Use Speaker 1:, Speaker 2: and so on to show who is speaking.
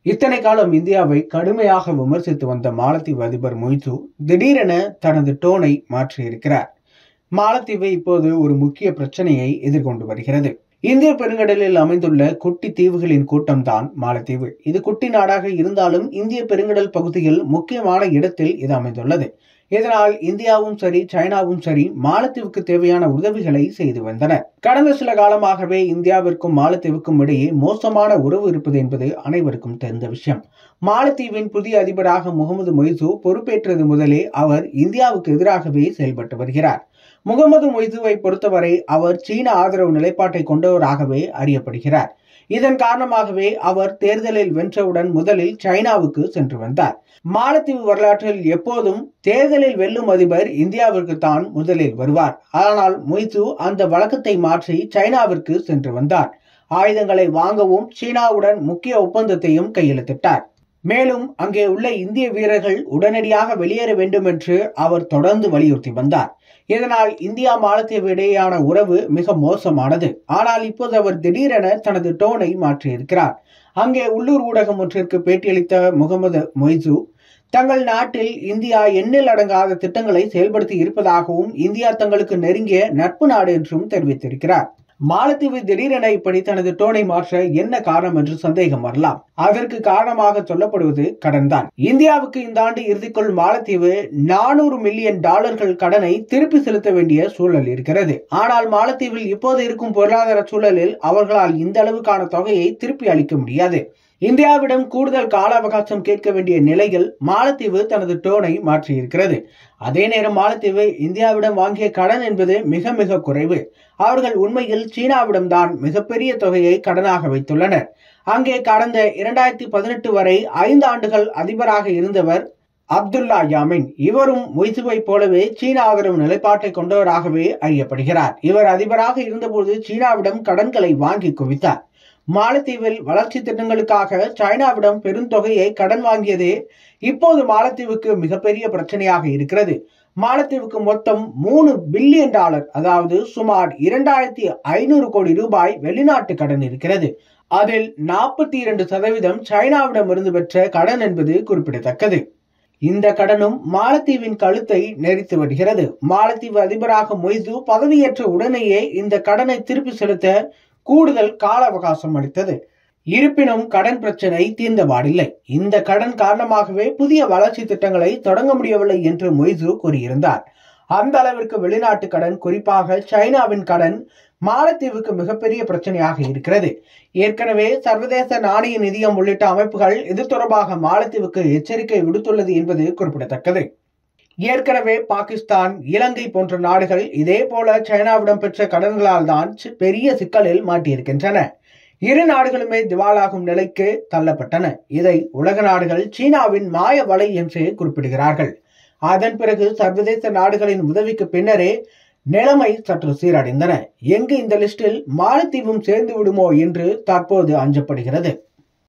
Speaker 1: இத்தனை காலம் இந்தியாவை கடுமையாக விமர்சித்து வந்த மாலத்தீவு அதிபர் மொய்சு திடீரென தனது டோனை மாற்றியிருக்கிறார் மாலத்தீவு இப்போது ஒரு முக்கிய பிரச்சனையை எதிர்கொண்டு வருகிறது இந்திய பெருங்கடலில் அமைந்துள்ள குட்டி தீவுகளின் கூட்டம்தான் மாலத்தீவு இது குட்டி நாடாக இருந்தாலும் இந்திய பெருங்கடல் பகுதியில் முக்கியமான இடத்தில் இது அமைந்துள்ளது இதனால் இந்தியாவும் சரி சைனாவும் சரி மாலத்தீவுக்கு தேவையான உதவிகளை செய்து வந்தனர் கடந்த சில காலமாகவே இந்தியாவிற்கும் மாலத்தீவுக்கும் இடையே மோசமான உறவு இருப்பது என்பது அனைவருக்கும் தெரிந்த விஷயம் மாலத்தீவின் புதிய அதிபராக முகமது மொய்சு பொறுப்பேற்றது முதலே அவர் இந்தியாவுக்கு எதிராகவே செயல்பட்டு வருகிறார் முகமது மொய்சுவை பொறுத்தவரை அவர் சீன ஆதரவு நிலைப்பாட்டை கொண்டவராகவே அறியப்படுகிறார் இதன் காரணமாகவே அவர் தேர்தலில் வென்றவுடன் முதலில் சைனாவுக்கு சென்று வந்தார் மாலத்தீவு வரலாற்றில் எப்போதும் தேர்தலில் வெல்லும் அதிபர் இந்தியாவிற்கு தான் முதலில் வருவார் ஆனால் மொய்சு அந்த வழக்கத்தை மாற்றி சைனாவிற்கு சென்று வந்தார் ஆயுதங்களை வாங்கவும் சீனாவுடன் முக்கிய ஒப்பந்தத்தையும் கையெழுத்திட்டார் மேலும் அங்கே உள்ள இந்திய வீரர்கள் உடனடியாக வெளியேற வேண்டும் என்று அவர் தொடர்ந்து வலியுறுத்தி வந்தார் இதனால் இந்தியா மாலத்தீவு இடையேயான உறவு மிக மோசமானது ஆனால் இப்போது அவர் திடீரென தனது டோனை மாற்றியிருக்கிறார் அங்கே உள்ளூர் ஊடகம் ஒன்றிற்கு பேட்டியளித்த முகமது மொய்சு தங்கள் நாட்டில் இந்தியா எண்ணில் அடங்காத திட்டங்களை செயல்படுத்தி இருப்பதாகவும் இந்தியா தங்களுக்கு நெருங்கிய நட்பு நாடு என்றும் தெரிவித்திருக்கிறார் மாலத்தீவு திடீரென இப்படி தனது டோனை மாற்ற என்ன காரணம் என்று சந்தேகம் வரலாம் அதற்கு காரணமாக சொல்லப்படுவது கடன் தான் இந்தியாவுக்கு இந்த ஆண்டு இறுதிக்குள் மாலத்தீவு நானூறு மில்லியன் டாலர்கள் கடனை திருப்பி செலுத்த வேண்டிய சூழல் இருக்கிறது ஆனால் மாலத்தீவில் இப்போது இருக்கும் பொருளாதார சூழலில் அவர்களால் இந்த அளவுக்கான தொகையை திருப்பி அளிக்க முடியாது இந்தியாவிடம் கூடுதல் கால அவகாசம் கேட்க வேண்டிய நிலையில் மாலத்தீவு தனது டோனை மாற்றியிருக்கிறது அதே நேரம் மாலத்தீவு இந்தியாவிடம் வாங்கிய கடன் என்பது மிக மிக குறைவு அவர்கள் உண்மையில் சீனாவிடம் தான் மிகப்பெரிய தொகையை கடனாக வைத்துள்ளனர் அங்கே கடந்த இரண்டாயிரத்தி பதினெட்டு வரை ஐந்து ஆண்டுகள் அதிபராக இருந்தவர் அப்துல்லா யாமின் இவரும் மொய்சுவை போலவே சீன ஆதரவு நிலைப்பாட்டை கொண்டவராகவே அறியப்படுகிறார் இவர் அதிபராக இருந்தபோது சீனாவிடம் கடன்களை வாங்கி குவித்தார் மாலத்தீவில் வளர்ச்சி திட்டங்களுக்காக சைனாவிடம் பெருந்தொகையை கடன் வாங்கியதே இப்போது மாலத்தீவுக்கு மிகப்பெரிய பிரச்சனையாக இருக்கிறது மாலத்தீவுக்கு மொத்தம் மூணு பில்லியன் டாலர் அதாவது சுமார் இரண்டாயிரத்தி ஐநூறு கோடி ரூபாய் வெளிநாட்டு கடன் இருக்கிறது அதில் நாற்பத்தி இரண்டு சதவீதம் சைனாவிடமிருந்து பெற்ற கடன் என்பது குறிப்பிடத்தக்கது இந்த கடனும் மாலத்தீவின் கழுத்தை நெரித்து வருகிறது மாலத்தீவு அதிபராக மொய்சு பதவியேற்ற உடனேயே இந்த கடனை திருப்பி செலுத்த கூடுதல் கால அவகாசம் அளித்தது இருப்பினும் கடன் பிரச்சனை தீர்ந்தபாடில்லை இந்த கடன் காரணமாகவே புதிய வளர்ச்சி திட்டங்களை தொடங்க முடியவில்லை என்று மொய்சு கூறியிருந்தார் அந்த அளவிற்கு வெளிநாட்டு கடன் குறிப்பாக சைனாவின் கடன் மாலத்தீவுக்கு மிகப்பெரிய பிரச்சனையாக இருக்கிறது ஏற்கனவே சர்வதேச நாணய நிதியம் உள்ளிட்ட அமைப்புகள் இது தொடர்பாக மாலத்தீவுக்கு எச்சரிக்கை விடுத்துள்ளது என்பது குறிப்பிடத்தக்கது ஏற்கனவே பாகிஸ்தான் இலங்கை போன்ற நாடுகள் இதே போல சைனாவிடம் பெற்ற கடன்களால் தான் பெரிய சிக்கலில் மாட்டியிருக்கின்றன இரு நாடுகளுமே திவாலாகும் நிலைக்கு தள்ளப்பட்டன இதை உலக நாடுகள் சீனாவின் மாய வலை என்று குறிப்பிடுகிறார்கள் அதன் பிறகு சர்வதேச நாடுகளின் உதவிக்கு பின்னரே நிலைமை சற்று சீரடைந்தன எங்கு இந்த லிஸ்டில் மாலத்தீவும் சேர்ந்து விடுமோ என்று தற்போது அஞ்சப்படுகிறது